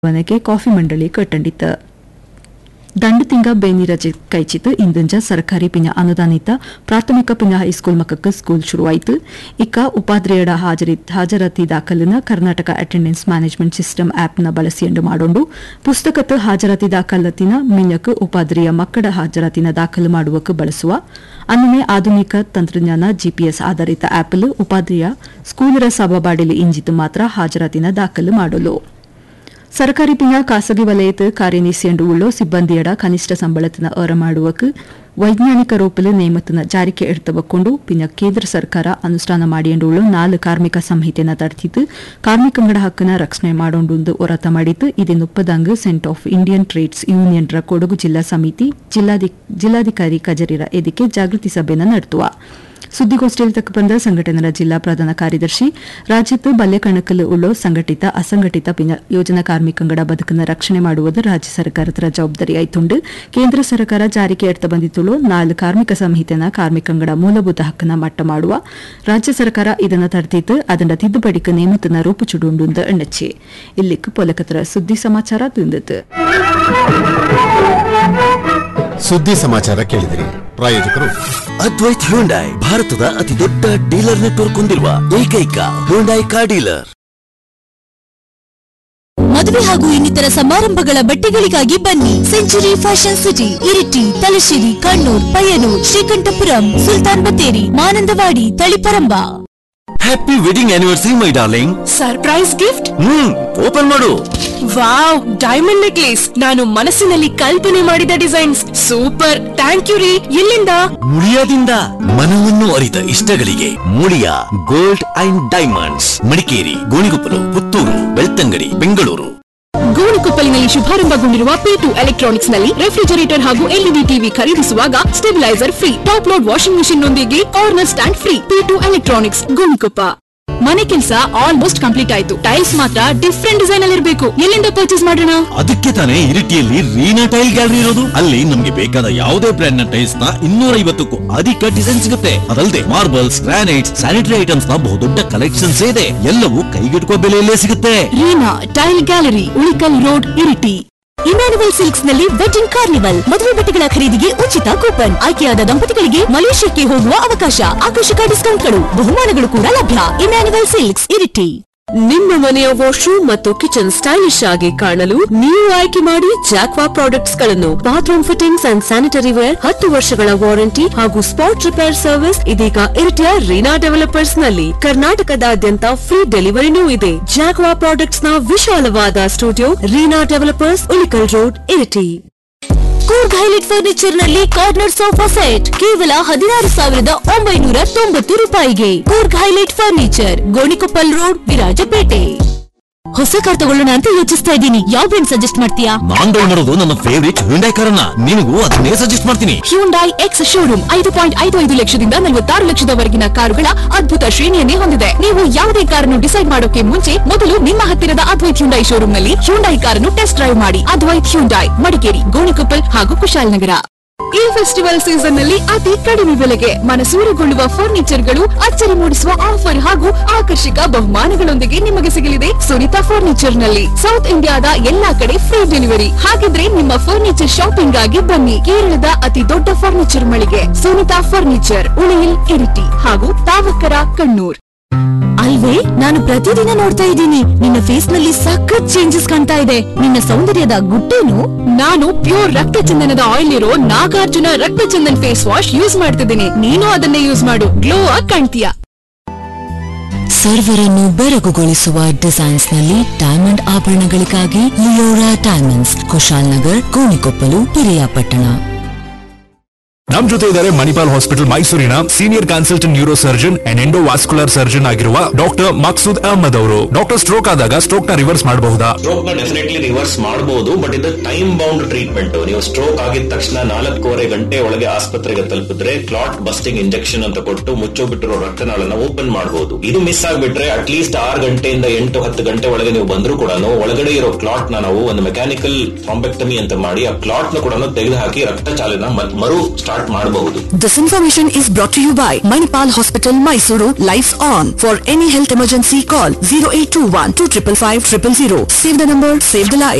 ವನಗೆ coffee ಮಂಡಳಿ ಕಟ್ಟಂಡಿತ ದಂಡು ತಿಂಗ ಬೇನಿ ರಜೆ ಕೈಚಿತು ಇಂದಂಜ ಸರ್ಕಾರಿ ಪಿಂಜ ಅನುದಾನಿತ ಪ್ರಾಥಮಿಕ ಪಿಂಜ ಹೈಸ್ಕೂಲ್ ಮಕ್ಕಕ್ಕೆ ಸ್ಕೂಲ್ ಶುರುವಾಯಿತು ಇಕ್ಕ ಉಪಾಧ್ಯಾಯರ ಹಾಜರಿ ಹಾಜರಾತಿ ದಾಖಲಿನ ಕರ್ನಾಟಕ ಅಟೆಂಡೆನ್ಸ್ ಮ್ಯಾನೇಜ್ಮೆಂಟ್ ಸಿಸ್ಟಮ್ ಆಪ್ನ ಬಳಸಿಯಂಡು ಮಾಡೋಂಡು ಪುಸ್ತಕದ ಹಾಜರಾತಿ ದಾಖಲತಿನ ಮಿಂಜಕ್ ಉಪಾಧ್ರಿಯ ಮಕ್ಕಳ ಹಾಜರಾತಿನ ದಾಖಲು ಮಾಡುವಕ್ಕೆ ಬಳಸುವ ಅನ್ನನೆ ಆಧುನಿಕ ತಂತ್ರಜ್ಞಾನ ಜಿಪಿಎಸ್ ಆಧಾರಿತ ಆಪಲ್ ಉಪಾಧ್ರಿಯ ಸ್ಕೂಲರ ಸಭಾಬಾಡಿಲಿ ಇಂಜಿತು ಮಾತ್ರ ಹಾಜರಾತಿನ ದಾಖಲು ಮಾಡಲು ಸರ್ಕಾರಿ ಪಿಂಜ ಖಾಸಗಿ ವಲಯದ ಕಾರ್ಯನಿಸಿಯಂಡು ಉಳ್ಳೋ ಸಿಬ್ಬಂದಿಯಡ ಕನಿಷ್ಠ ಸಂಬಳತನ ಏರ ಮಾಡುವಕ್ಕೆ ವೈಜ್ಞಾನಿಕ ರೂಪಲು ನೇಮತನ ಜಾರಿಗೆ ಎಡ್ತವಕ್ಕೊಂಡು ಪಿಂಜ ಕೇಂದ್ರ ಸರ್ಕಾರ ಅನುಷ್ಠಾನ ಮಾಡಿಯಂಡು ಉಳ್ಳೋ ನಾಲ್ಕು ಕಾರ್ಮಿಕ ಸಂಹಿತೆನ ತಡೆದಿದ್ದು ಕಾರ್ಮಿಕಂಗಡ ಹಕ್ಕನ ರಕ್ಷಣೆ ಮಾಡೋಂಡು ಹೊರತ ಮಾಡಿದ್ದು ಇದೇ ನುಪ್ಪದಂಗ ಸೆಂಟ್ ಆಫ್ ಇಂಡಿಯನ್ ಟ್ರೇಡ್ಸ್ ಯೂನಿಯನ್ರ ಕೊಡಗು ಜಿಲ್ಲಾ ಸಮಿತಿ ಜಿಲ್ಲಾಧಿ- ಜಿಲ್ಲಾಧಿಕಾರಿ ಕಜರಿರ ಎದಿಕೆ ಜಾಗೃತಿ ಸಭೆನ ನಡೆಸುವ ಸುದ್ದಿಗೋಷ್ಠಿಯಲ್ಲಿ ತಕ್ಕ ಬಂದ ಸಂಘಟನೆಯ ಜಿಲ್ಲಾ ಪ್ರಧಾನ ಕಾರ್ಯದರ್ಶಿ ರಾಜ್ಯದ ಬಲ್ಯ ಕಣಕಲು ಉಳ್ಳೋ ಸಂಘಟಿತ ಅಸಂಘಟಿತ ಪಿನ ಯೋಜನಾ ಕಾರ್ಮಿಕಂಗಡ ಬದುಕನ್ನು ರಕ್ಷಣೆ ಮಾಡುವುದು ರಾಜ್ಯ ಸರ್ಕಾರದ ಜವಾಬ್ದಾರಿ ಆಯ್ತುಂಡು ಕೇಂದ್ರ ಸರ್ಕಾರ ಜಾರಿಗೆ ಎಡ್ತ ಬಂದಿತ್ತುಳು ನಾಲ್ಕು ಕಾರ್ಮಿಕ ಸಂಹಿತೆನ ಕಾರ್ಮಿಕಂಗಡ ಮೂಲಭೂತ ಹಕ್ಕನ್ನ ಮಟ್ಟ ಮಾಡುವ ರಾಜ್ಯ ಸರ್ಕಾರ ಇದನ್ನು ತಡೆದಿದ್ದು ಅದನ್ನ ತಿದ್ದುಪಡಿಕ ನೇಮತನ ರೂಪುಚುಡುಂಡು ಎಣ್ಣಚ್ಚಿ ಇಲ್ಲಿக்கு ಪೊಲಕತರ ಸುದ್ದಿ ಸಮಾಚಾರ ತಿಂದಿತ್ತು ಸುದ್ದಿ ಸಮಾಚಾರ ಕೇಳಿದಿರಿ ಪ್ರಾಯೋಜಕರು ಅದ್ವೈತ್ ಹ್ಯುಂಡೈ ಭಾರತದ ಅತಿ ದೊಡ್ಡ ಡೀಲರ್ ನೆಟ್ವರ್ಕ್ ಹೊಂದಿರುವ ಏಕೈಕ ಹ್ಯುಂಡೈ ಕಾರ್ ಡೀಲರ್ ಮದುವೆ ಹಾಗೂ ಇನ್ನಿತರ ಸಮಾರಂಭಗಳ ಬಟ್ಟೆಗಳಿಗಾಗಿ ಬನ್ನಿ century fashion city Iritty Thalassery Kannur Payyanur Sreekandapuram Sultan Bathery Mananthavady Taliparamba happy wedding anniversary my darling surprise gift hmm open ಮಾಡು ವಾವ್ ಡೈಮಂಡ್ ನೆಕ್ಲೇಸ್ ನಾನು ಮನಸ್ಸಿನಲ್ಲಿ ಕಲ್ಪನೆ ಮಾಡಿದ ಡಿಸೈನ್ಸ್ ಸೂಪರ್ ಥ್ಯಾಂಕ್ ಯು ರೀ ಎಲ್ಲಿಂದ ಮುಳಿಯಾದಿಂದ ಮನವನ್ನು ಅರಿತ ಇಷ್ಟಗಳಿಗೆ Muliya gold and diamonds Madikeri Gonikoppal Puttur Belthangady Bengaluru ಗೋಣಿಕೊಪ್ಪಲಿನಲ್ಲಿ ಶುಭಾರಂಭಗೊಂಡಿರುವ ಪಿ ಟು ಎಲೆಕ್ಟ್ರಾನಿಕ್ಸ್ ನಲ್ಲಿ ರೆಫ್ರಿಜರೇಟರ್ ಹಾಗೂ ಎಲ್ಇಡಿ ಟಿವಿ ಖರೀದಿಸುವಾಗ stabiliser free top load washing machine ನೊಂದಿಗೆ corner stand free P two electronics Gonikoppa ಮನೆ ಕೆಲಸ ಆಲ್ಮೋಸ್ಟ್ ಕಂಪ್ಲೀಟ್ ಆಯ್ತು ಟೈಲ್ಸ್ ಮಾತ್ರ ಡಿಫ್ರೆಂಟ್ ಡಿಸೈನ್ ಅಲ್ಲಿ ಇರಬೇಕು ಎಲ್ಲಿಂದ ಪರ್ಚೇಸ್ ಮಾಡೋಣ ಅದಕ್ಕೆ ತಾನೇ ಇರಿಟಿಯಲ್ಲಿ ರೀನಾ ಟೈಲ್ ಗ್ಯಾಲರಿ ಇರೋದು ಅಲ್ಲಿ ನಮ್ಗೆ ಬೇಕಾದ ಯಾವುದೇ ಬ್ರ್ಯಾಂಡ್ ನ ಟೈಲ್ಸ್ ನ ಇನ್ನೂರ ಐವತ್ತಕ್ಕೂ ಅಧಿಕ ಡಿಸೈನ್ ಸಿಗುತ್ತೆ ಅದಲ್ಲದೆ ಮಾರ್ಬಲ್ಸ್ ಗ್ರಾನೈಟ್ಸ್ ಸ್ಯಾನಿಟರಿ ಐಟಮ್ಸ್ ನ ಬಹುದೊಡ್ಡ ಕಲೆಕ್ಷನ್ಸ್ ಇದೆ ಎಲ್ಲವೂ ಕೈಗೆಟುಕುವ ಬೆಲೆಯಲ್ಲೇ ಸಿಗುತ್ತೆ Reena tile gallery Ulikkal road Iritty Emmanuel silks ನಲ್ಲಿ ವೆಡ್ಡಿಂಗ್ ಕಾರ್ನಿವಲ್ ಮದುವೆ ಬಟ್ಟೆಗಳ ಖರೀದಿಗೆ ಉಚಿತ ಕೂಪನ್ ಆಯ್ಕೆಯಾದ ದಂಪತಿಗಳಿಗೆ ಮಲೇಷ್ಯಾಕ್ಕೆ ಹೋಗುವ ಅವಕಾಶ ಆಕರ್ಷಕ ಡಿಸ್ಕೌಂಟ್ಗಳು ಬಹುಮಾನಗಳು ಕೂಡ ಲಭ್ಯ ಇಮ್ಯಾನುವಲ್ ಸಿಲ್ಕ್ಸ್ ಇರಿಟಿ ನಿಮ್ಮ ಮನೆಯ ವಾಶ್ರೂಮ್ ಮತ್ತು ಕಿಚನ್ ಸ್ಟೈಲಿಶ್ ಆಗಿ ಕಾಣಲು ನೀವು ಆಯ್ಕೆ ಮಾಡಿ ಜಾಕ್ವಾ ಪ್ರಾಡಕ್ಟ್ಸ್ ಗಳನ್ನು bathroom fittings and sanitary ware ಹತ್ತು ವರ್ಷಗಳ ವಾರಂಟಿ ಹಾಗೂ ಸ್ಪಾಟ್ ರಿಪೇರ್ ಸರ್ವಿಸ್ ಇದೀಗ ಇರಿಟಿಯ ರೀನಾ ಡೆವಲಪರ್ಸ್ ನಲ್ಲಿ ಕರ್ನಾಟಕದಾದ್ಯಂತ ಫ್ರೀ ಡೆಲಿವರಿನೂ ಇದೆ ಜಾಕ್ವಾ ಪ್ರಾಡಕ್ಟ್ಸ್ ನ ವಿಶಾಲವಾದ studio Reena developers Ulikkal road Iritty Coorg highlight furniture ನಲ್ಲಿ ಕಾರ್ನರ್ ಸೋಫಾ ಸೆಟ್ ಕೇವಲ ಹದಿನಾರು ಸಾವಿರದ ಒಂಬೈನೂರ ತೊಂಬತ್ತು ರೂಪಾಯಿಗೆ Coorg highlight furniture Gonikoppal road Virajpet ಹೊಸ ಕಾರ್ ತಗೊಳ್ಳೋಣ ಅಂತ ಯೋಚಿಸ್ತಾ ಇದ್ದೀನಿ ಯಾವ ಬ್ರ್ಯಾಂಡ್ ಸಜೆಸ್ಟ್ ಮಾಡ್ತೀಯಾ ನಾನ್ ತಗೊಂಡಿರೋದು ನನ್ನ ಫೇವರಿಟ್ ಹ್ಯುಂಡೈ ಕಾರನ್ನ ನಿನಗೂ ಅದನ್ನೇ ಸಜೆಸ್ಟ್ ಮಾಡ್ತೀನಿ ಹ್ಯುಂಡೈ ಎಕ್ಸ್ ಶೋರೂಮ್ ಐದು ಪಾಯಿಂಟ್ ಐದು ಐದು ಲಕ್ಷದಿಂದ ನಲವತ್ತಾರು ಲಕ್ಷದವರೆಗಿನ ಕಾರುಗಳ ಅದ್ಭುತ ಶ್ರೇಣಿಯನ್ನೇ ಹೊಂದಿದೆ ನೀವು ಯಾವುದೇ ಕಾರನ್ನು ಡಿಸೈಡ್ ಮಾಡೋಕೆ ಮುಂಚೆ ಮೊದಲು ನಿಮ್ಮ ಹತ್ತಿರದ ಅದ್ವೈತ್ ಹ್ಯುಂಡೈ ಶೋರೂಮ್ ನಲ್ಲಿ ಹ್ಯುಂಡೈ ಕಾರನ್ನು ಟೆಸ್ಟ್ ಡ್ರೈವ್ ಮಾಡಿ ಅದ್ವೈತ್ ಹ್ಯುಂಡೈ ಮಡಿಕೇರಿ ಗೋಣಿಕೊಪ್ಪಲ್ ಹಾಗೂ ಕುಶಾಲನಗರ ಈ ಫೆಸ್ಟಿವಲ್ ಸೀಸನ್ ನಲ್ಲಿ ಅತಿ ಕಡಿಮೆ ಬೆಲೆಗೆ ಮನಸೂರೆಗೊಳ್ಳುವ ಫರ್ನಿಚರ್ ಗಳು ಅಚ್ಚರಿ ಮೂಡಿಸುವ ಆಫರ್ ಹಾಗೂ ಆಕರ್ಷಕ ಬಹುಮಾನಗಳೊಂದಿಗೆ ನಿಮಗೆ ಸಿಗಲಿದೆ ಸುನಿತಾ ಫರ್ನಿಚರ್ ನಲ್ಲಿ ಸೌತ್ ಇಂಡಿಯಾದ ಎಲ್ಲಾ ಕಡೆ ಫ್ರೀ ಡೆಲಿವರಿ ಹಾಗಿದ್ರೆ ನಿಮ್ಮ ಫರ್ನಿಚರ್ ಶಾಪಿಂಗ್ ಆಗಿ ಬನ್ನಿ ಕೇರಳದ ಅತಿ ದೊಡ್ಡ ಫರ್ನಿಚರ್ ಮಳಿಗೆ ಸುನಿತಾ ಫರ್ನಿಚರ್ ಉಳಿಯಿಲ್ ಇರಿಟಿ ಹಾಗೂ ತಾವಕರ ಕಣ್ಣೂರ್ ಅಲ್ವೇ ನಾನು ಪ್ರತಿದಿನ ನೋಡ್ತಾ ಇದ್ದೀನಿ ನಿನ್ನ ಫೇಸ್ ನಲ್ಲಿ ಸಖತ್ ಚೇಂಜಸ್ ಕಾಣ್ತಾ ಇದೆ ನಿನ್ನ ಸೌಂದರ್ಯದ ಗುಟ್ಟೇನು ನಾನು ಪ್ಯೂರ್ ರಕ್ತ ಚಂದನದ ಆಯಿಲ್ ಇರೋ ನಾಗಾರ್ಜುನ ರಕ್ತ ಚಂದನ್ ಫೇಸ್ ವಾಶ್ ಯೂಸ್ ಮಾಡ್ತಿದ್ದೀನಿ ನೀನು ಅದನ್ನೇ ಯೂಸ್ ಮಾಡು ಗ್ಲೋ ಆಗಿ ಕಾಣ್ತೀಯ ಸರ್ವರನ್ನು ಬೆರಗುಗೊಳಿಸುವ ಡಿಸೈನ್ಸ್ ನಲ್ಲಿ ಡೈಮಂಡ್ ಆಭರಣಗಳಿಗಾಗಿ ಲಿಯೋರಾ ಡೈಮಂಡ್ಸ್ ಕುಶಾಲ್ ನಗರ್ ಗೋಣಿಕೊಪ್ಪಲು ಪಿರಿಯಾಪಟ್ಟಣ ನಮ್ ಜೊತೆ ಇದ್ದಾರೆ ಮಣಿಪಾಲ್ ಹಾಸ್ಪಿಟಲ್ ಮೈಸೂರಿನ senior consultant neuro surgeon and endovascular surgeon ಆಗಿರುವ ಡಾಕ್ಟರ್ ಮಕ್ಸೂದ್ ಅಹಮದ್ ಅವರು ಡಾಕ್ಟರ್ ಸ್ಟ್ರೋಕ್ ಆದಾಗ ಸ್ಟ್ರೋಕ್ ನ ರಿವರ್ಸ್ ಮಾಡಬಹುದಾ ಸ್ಟ್ರೋಕ್ ನ ಡೆಫಿನೆಟ್ಲಿ ರಿವರ್ಸ್ ಮಾಡಬಹುದು ಬಟ್ ಇದು ಟೈಮ್ ಬೌಂಡ್ ಟ್ರೀಟ್ಮೆಂಟ್ ನೀವು ಸ್ಟ್ರೋಕ್ ಆಗಿದ ತಕ್ಷಣ ನಾಲ್ಕೂವರೆ ಗಂಟೆ ಒಳಗೆ ಆಸ್ಪತ್ರೆಗೆ ತಲುಪಿದ್ರೆ ಕ್ಲಾಟ್ ಬಸ್ಟಿಂಗ್ ಇಂಜೆಕ್ಷನ್ ಅಂತ ಕೊಟ್ಟು ಮುಚ್ಚೋಬಿಟ್ಟಿರೋ ರಕ್ತನಾಳನ್ನ ಓಪನ್ ಮಾಡಬಹುದು ಇದು ಮಿಸ್ ಆಗ್ಬಿಟ್ರೆ ಅಟ್ ಲೀಸ್ಟ್ ಆರು ಗಂಟೆಯಿಂದ ಎಂಟು ಹತ್ತು ಗಂಟೆ ಒಳಗೆ ನೀವು ಬಂದ್ರು ಕೂಡ ಒಳಗಡೆ ಇರೋ ಕ್ಲಾಟ್ ನ ನಾವು ಒಂದು ಮೆಕ್ಯಾನಿಕಲ್ ಥ್ರಾಂಬೆಕ್ಟಮಿ ಅಂತ ಮಾಡಿ ಆ ಕ್ಲಾಟ್ ನ ಕೂಡ ತೆಗೆದು ಹಾಕಿ ರಕ್ತ ಚಾಲನ ಮತ್- ಮರು ಸ್ಟಾರ್ಟ್ ಸ್ಟಾರ್ಟ್ ಮಾಡಬಹುದು This information is brought to you by Manipal Hospital, Mysuru. Lights on. For any health emergency, call 0821 255 000. Save the number, save the life.